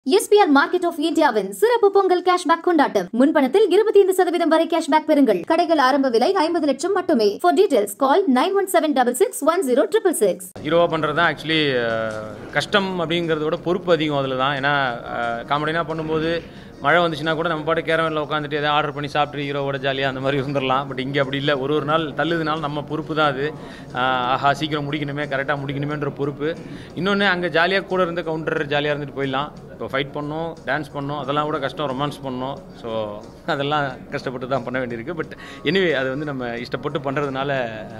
SPR market of இந்தியாவின் சிறப்பு Pongal cashback கொண்டாட்டம் முன்பணத்தில் இருபத்தி ஐந்து சதவீதம் வரை கேஷ்பேக் பெறுங்கள் கடைகள் ஆரம்ப விலை ஐம்பது லட்சம் மட்டுமே for details call nine one seven double six one zero triple six ஹீரோவாக பண்ணுறது தான் ஆக்சுவலி கஷ்டம் அப்படிங்கிறத விட பொறுப்பு அதிகம் அதில் தான் ஏன்னா காமெடினா பண்ணும்போது மழை வந்துச்சுன்னா கூட நம்ம பாட்டு கேரவனில் உட்காந்துட்டு எதாவது ஆர்டர் பண்ணி சாப்பிட்டு ஹீரோவோட ஜாலியாக அந்த மாதிரி இருந்துடலாம் பட் இங்கே அப்படி இல்லை ஒரு ஒரு நாள் தள்ளுதுனால நம்ம பொறுப்பு தான் அது ஆஹ் ஆஹா சீக்கிரம் முடிக்கணுமே கரெக்டாக முடிக்கணுமேன்ற பொறுப்பு இன்னொன்று அங்கே ஜாலியாக கூட இருந்து கவுண்டர் ஜாலியாக இருந்துட்டு போயிடலாம் இப்போ ஃபைட் பண்ணோம் டான்ஸ் பண்ணோம் அதெல்லாம் கூட கஷ்டம் ரொமான்ஸ் பண்ணோம் ஸோ அதெல்லாம் கஷ்டப்பட்டு தான் பண்ண வேண்டியிருக்கு பட் எனிவே அது வந்து நம்ம இஷ்டப்பட்டு பண்ணுறதுனால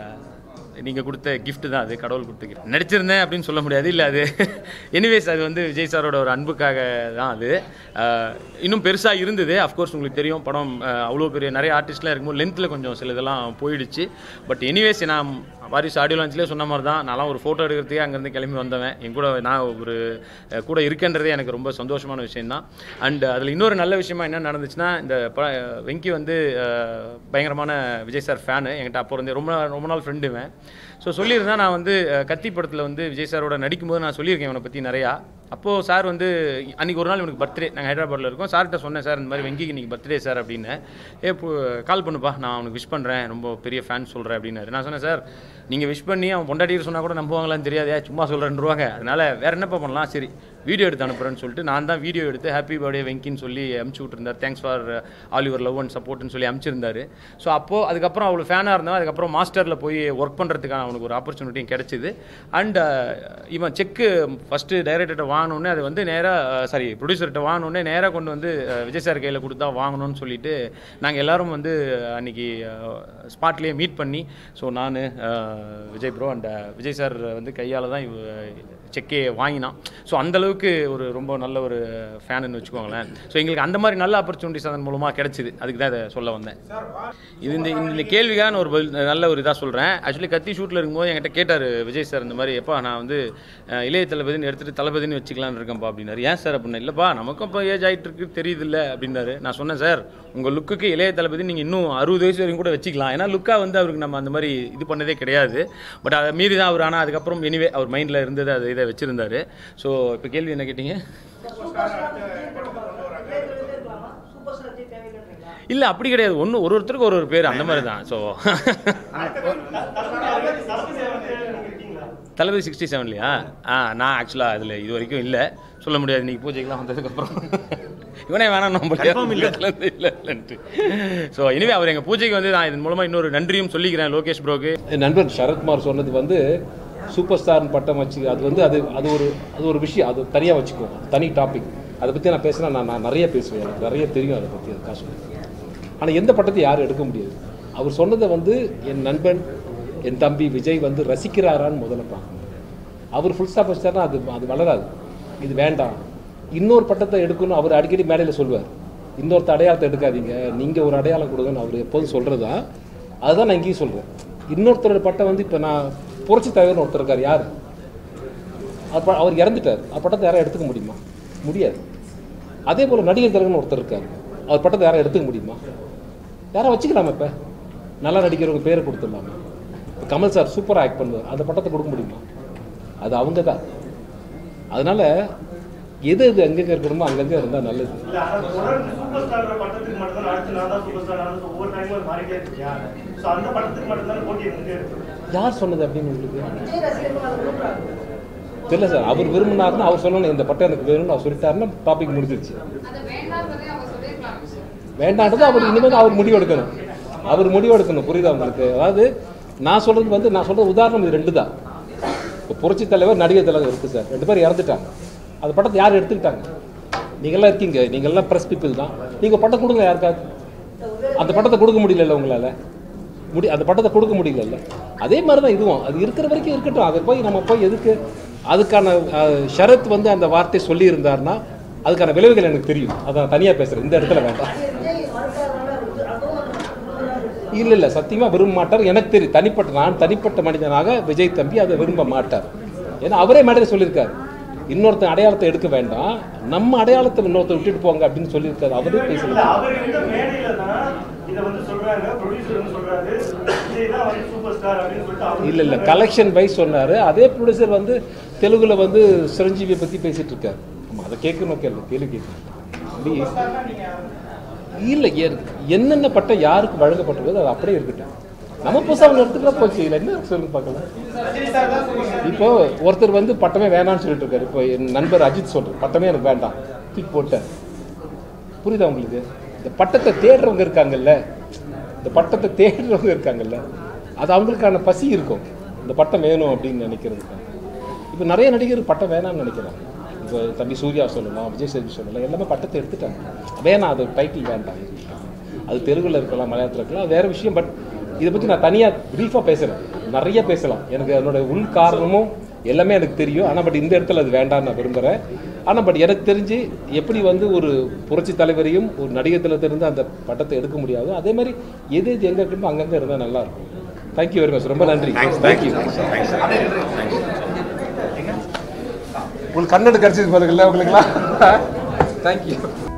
நீங்கள் கொடுத்த gift தான் அது கடவுள் கொடுத்த gift நடிச்சிருந்தேன் அப்படின்னு சொல்ல முடியாது இல்லை அது எனிவேஸ் அது வந்து விஜய் சாரோட ஒரு அன்புக்காக தான் அது அஹ், இன்னும் பெருசாக இருந்தது அஃப்கோர்ஸ் உங்களுக்கு தெரியும் படம் அஹ், அவ்வளோ பெரிய நிறைய ஆர்டிஸ்ட்லாம் இருக்கும்போது லென்த்தில் கொஞ்சம் சில இதெல்லாம் போயிடுச்சு பட் எனிவேஸ் நான் வாரிசு ஆடியோ லான்ச்லேயே சொன்ன மாதிரி தான் நான்லாம் ஒரு ஃபோட்டோ எடுக்கிறதுக்கே அங்கேருந்து கிளம்பி வந்தவன் என் கூட நான் ஒரு அஹ், கூட இருக்கன்றதே எனக்கு ரொம்ப சந்தோஷமான விஷயம்தான் அண்ட் அதில் இன்னொரு நல்ல விஷயமா என்ன நடந்துச்சுன்னா இந்த ப வெங்கி வந்து அஹ், பயங்கரமான விஜய் சார் ஃபேனு என்கிட்ட அப்போ இருந்து ரொம்ப நாள் ரொம்ப நாள் ஃப்ரெண்டுவேன் ஸோ சொல்லியிருந்தேன் நான் வந்து அஹ், கத்தி படத்தில் வந்து விஜய் சாரோட நடிக்கும்போது நான் சொல்லியிருக்கேன் இவனை பற்றி நிறையா அப்போது சார் வந்து அன்றைக்கி ஒரு நாள் இவனுக்கு பர்த்டே நாங்கள் ஹைதராபாத்தில் இருக்கோம் சார்கிட்ட சொன்னேன் சார் இந்த மாதிரி வெங்கிக்கு இன்றைக்கி பர்த்டே சார் அப்படின்னு ஏ கால் பண்ணுப்பா நான் அவனுக்கு விஷ் பண்ணுறேன் ரொம்ப பெரிய ஃபேன் சொல்கிறேன் அப்படின்னாரு நான் சொன்னேன் சார் நீங்கள் விஷ் பண்ணி அவன் பொண்டாட்டிட்டு சொன்னால் கூட நம்புவாங்களான்னு தெரியாதே சும்மா சொல்கிறேன்ருவாங்க அதனால் வேறு என்னப்பா பண்ணலாம் சரி வீடியோ எடுத்து அனுப்புகிறேன்னு சொல்லிட்டு நான் தான் வீடியோ எடுத்து ஹாப்பி பர்த்டே வெங்கின்னு சொல்லி அமுச்சு விட்டுருந்தார் thanks for all your love and சப்போர்ட்னு சொல்லி அமுச்சிருந்தாரு ஸோ அப்போது அதுக்கப்புறம் அவ்வளோ ஃபேனாக இருந்தவன் அதுக்கப்புறம் மாஸ்டரில் போய் ஒர்க் பண்ணுறதுக்கான அவனுக்கு ஒரு ஆப்பர்ச்சுனிட்டியும் கிடச்சிது அண்ட் இவன் செக்கு ஃபஸ்ட்டு டைரக்டர்கிட்ட வாங்கினோடனே அது வந்து நேராக சாரி ப்ரொடியூசர்கிட்ட வாங்கினோடனே நேராக கொண்டு வந்து அஹ், விஜய் சார் கையில் கொடுத்தா வாங்கணும்னு சொல்லிட்டு நாங்கள் எல்லாரும் வந்து அன்றைக்கி ஸ்பாட்லேயே மீட் பண்ணி ஸோ நான் Vijay bro and Vijay sir வந்து கையால் தான் இவ செக்கே வாங்கினான் ஸோ அந்தளவுக்கு ஒரு ரொம்ப நல்ல ஒரு ஃபேனுன்னு வச்சுக்கோங்களேன் ஸோ எங்களுக்கு அந்த மாதிரி நல்ல ஆப்பர்ச்சுனிட்டிஸ் அதன் மூலமாக கிடைச்சிது அதுக்கு தான் இதை சொல்ல வந்தேன் இது இந்த இந்த கேள்விக்காக நான் ஒரு பதில் நல்ல ஒரு இதாக சொல்கிறேன் ஆக்சுவலி கத்தி ஷூட்டில் இருக்கும்போது என்கிட்ட கேட்டார் விஜய் சார் இந்த மாதிரி எப்பா நான் வந்து அஹ், இளைய தளபதினு எடுத்துகிட்டு தளபதினு வச்சுக்கலான்னு இருக்கேன்ப்பா அப்படின்னாரு ஏன் சார் அப்படின்னா இல்லைப்பா நமக்கும் இப்போ ஏஜ் ஆகிட்டு இருக்கு தெரியுதுல்ல அப்படின்னாரு நான் சொன்னேன் சார் உங்கள் லுக்குக்கு இளைய தளபதி நீங்கள் இன்னும் அறுபது வயசு வரைக்கும் கூட வச்சுக்கலாம் ஏன்னா லுக்காக வந்து அவருக்கு நம்ம அந்த மாதிரி இது பண்ணதே கிடையாது பட் அதை மீறி தான் அவர் ஆனால் அதுக்கப்புறம் எனிவே அவர் மைண்டில் இருந்தது அதை இதை வச்சுருந்தாரு ஸோ இப்போ கேள்வி என்ன கேட்டீங்க இல்லை அப்படி கிடையாது ஒன்று ஒரு ஒருத்தருக்கு ஒரு ஒரு பேர் அந்த மாதிரி தான் ஸோ தளபதி சிக்ஸ்டி செவன்லையா ஆ நான் ஆக்சுவலாக அதில் இது வரைக்கும் இல்லை சொல்ல முடியாது இன்னைக்கு பூஜைக்கெல்லாம் வந்ததுக்கப்புறம் இவனே வேணாம் நம்ம இல்லை இல்லைன்ட்டு ஸோ இனிமே அவர் எங்கள் பூஜைக்கு வந்து நான் இதன் மூலமாக இன்னொரு நன்றியும் சொல்லிக்கிறேன் லோகேஷ் ப்ரோக்கு என் நண்பர் சரத்குமார் சொன்னது வந்து சூப்பர் ஸ்டார்னு பட்டம் வச்சு அது வந்து அது அது ஒரு அது ஒரு விஷயம் அது தனியாக வச்சுக்கோ தனி டாபிக் அதை பற்றி நான் பேசினா நான் நான் நிறைய பேசுவேன் எனக்கு நிறைய தெரியும் அதை பற்றி அது காசு ஆனால் எந்த பட்டத்தை யாரும் எடுக்க முடியாது அவர் சொன்னதை வந்து என் நண்பன் என் தம்பி விஜய் வந்து ரசிக்கிறாரான்னு முதல்ல பார்க்கணும் அவர் ஃபுல் ஸ்டாப் வச்சிட்டாருன்னா அது அது வளராது இது வேண்டாம் இன்னொரு பட்டத்தை எடுக்கணும் அவர் அடிக்கடி மேடையில் சொல்லுவார் இன்னொருத்த அடையாளத்தை எடுக்காதீங்க நீங்கள் ஒரு அடையாளம் கொடுங்கன்னு அவர் எப்போதும் சொல்கிறது தான் அதுதான் நான் இங்கேயும் சொல்கிறேன் இன்னொருத்தரோட பட்டம் வந்து இப்போ நான் புரட்சி தலைவர்னு ஒருத்தர் இருக்கார் யார் அப்ப அவர் இறந்துட்டார் அவர் பட்டத்தை யாரும் எடுத்துக்க முடியுமா முடியாது அதே போல் நடிகர் திலகன் ஒருத்தர் இருக்கார் அவர் பட்டத்தை யாரும் எடுத்துக்க முடியுமா யாரும் வச்சுக்கலாமா இப்போ நல்லா நடிக்கிறவங்க பேரை கொடுத்துடலாமா இப்ப கமல் சார் சூப்பராக ஆக்ட் பண்ணுவார் அந்த பட்டத்தை கொடுக்க முடியுமா அது அவங்க தான் அதனால எது எது எங்கெங்க இருக்கணுமோ அங்கங்கே இருந்தால் நல்லது இல்ல ஆனா தொடர்ந்து சூப்பர் ஸ்டார் பட்டத்துக்கு மட்டும் தான் அடுத்து நான் தான் சூப்பர் ஸ்டார் நான் ஒவ்வொரு டைமும் அது மாறிட்டே இருக்கியா சோ அந்த படத்துக்கு மட்டும் தான் போட்டி இருந்துட்டே இருக்கு யார் சொன்னது அப்படின்னு உங்களுக்கு தெரியல சார் அவர் விரும்பினாருன்னா அவர் சொல்லணும் இந்த பட்டம் எனக்கு வேணும்னு அவர் சொல்லிட்டாருன்னா டாபிக் முடிஞ்சிருச்சு வேண்டான்றது அவர் இனிமேல் அவர் முடிவு எடுக்கணும் அவர் முடிவு எடுக்கணும் புரியுதா உங்களுக்கு அதாவது நான் சொல்றது வந்து நான் சொல்றது உதாரணம் இது ரெண்டு தான் இப்போ புரட்சி தலைவர் நடிகர் தலைவர் இருக்கு சார் ரெண்டு பேரும் இறந்துட்டாங்க அந்த பட்டத்தை யார் எடுத்துக்கிட்டாங்க நீங்கள்லாம் இருக்கீங்க நீங்கள்லாம் ப்ரெஸ் பீப்புள் தான் நீங்கள் பட்டம் கொடுங்க யாருக்காவது அந்த பட்டத்தை கொடுக்க முடியல உங்களால் முடி அந்த பட்டத்தை கொடுக்க முடியல அதே மாதிரி தான் இதுவும் அது இருக்கிற வரைக்கும் இருக்கட்டும் அதை போய் நம்ம போய் எதுக்கு அதுக்கான அஹ், ஷரத் வந்து அந்த வார்த்தை சொல்லியிருந்தாருன்னா அதுக்கான விளைவுகள் எனக்கு தெரியும் அதை நான் தனியாக பேசுகிறேன் இந்த இடத்துல வேண்டாம் இல்லை இல்லை சத்தியமாக விரும்ப மாட்டார் எனக்கு தெரியும் தனிப்பட்ட நான் தனிப்பட்ட மனிதனாக விஜய் தம்பி அதை விரும்ப மாட்டார் ஏன்னா அவரே மேடையில் சொல்லியிருக்காரு இன்னொருத்தன் அடையாளத்தை எடுக்க வேண்டாம் நம்ம அடையாளத்தை இன்னொருத்தர் விட்டுட்டு போங்க அப்படின்னு சொல்லியிருக்காரு அவரே இல்ல பேசல அவர் இந்த மேடையில தான் இத வந்து சொல்றாங்க ப்ரொடியூசர் வந்து சொல்றாரு விஜய் தான் வந்து சூப்பர் ஸ்டார் அப்படின்னு சொல்லிட்டு அவர் இல்லை இல்லை கலெக்ஷன் வைஸ் சொன்னார் அதே ப்ரொடியூசர் வந்து தெலுங்குல வந்து சிரஞ்சீவியை பற்றி பேசிட்டு இருக்காரு ஆமாம் அதை கேட்கணும் கேள்வி கேள்வி கேட்கணும் அப்படி இல்லை எ- என்னென்ன பட்டம் யாருக்கு வழங்கப்பட்டிருக்கோ அது அப்படியே இருக்கட்டும் நம்ம புதுசாக அவங்க எடுத்துக்கலாம் போச்சு இதில் என்ன சொல்லுங்க பார்க்கலாம் இப்போ ஒருத்தர் வந்து பட்டமே வேணாம்னு சொல்லிட்டு இருக்காரு இப்போ என் நண்பர் அஜித் சொல்றாரு பட்டமே எனக்கு வேண்டாம் தூக்கி போட்டேன் புரியுதா உங்களுக்கு இந்த பட்டத்தை தேடுறவங்க இருக்காங்கல்ல இந்த பட்டத்தை தேடுறவங்க இருக்காங்கல்ல அது அவங்களுக்கான பசி இருக்கும் இந்த பட்டம் வேணும் அப்படின்னு நினைக்கிறதுக்காக இப்போ நிறைய நடிகர் பட்டம் வேணாம்னு நினைக்கிறாங்க இப்போ தம்பி சூர்யா சொல்லலாம் விஜய் சேதுபதி சொல்லலாம் எல்லாமே பட்டத்தை எடுத்துட்டாங்க வேணாம் அது டைட்டில் வேண்டாம் அது தெலுங்குல இருக்கலாம் மலையாளத்தில் இருக்கலாம் அது வேற விஷயம் பட் இதை பற்றி நான் தனியாக ப்ரீஃபாக பேசுகிறேன் நிறைய பேசலாம் எனக்கு அதனோட உள் காரணமும் எல்லாமே எனக்கு தெரியும் ஆனால் பட் இந்த இடத்துல அது வேண்டாம்னு நான் விரும்புகிறேன் ஆனால் பட் எனக்கு தெரிஞ்சு எப்படி வந்து ஒரு புரட்சி தலைவரையும் ஒரு நடிகர் திலத்திலிருந்து அந்த பட்டத்தை எடுக்க முடியாதோ அதே மாதிரி எது எது எங்கே இருக்கணுமோ அங்கங்கே இருந்தால் நல்லா இருக்கும் தேங்க்யூ வெரி மச் ரொம்ப நன்றி தேங்க்யூ உங்களுக்கு கண்ணெடு கிடச்சிது பாருங்கள்ல உங்களுக்குலாம் தேங்க்யூ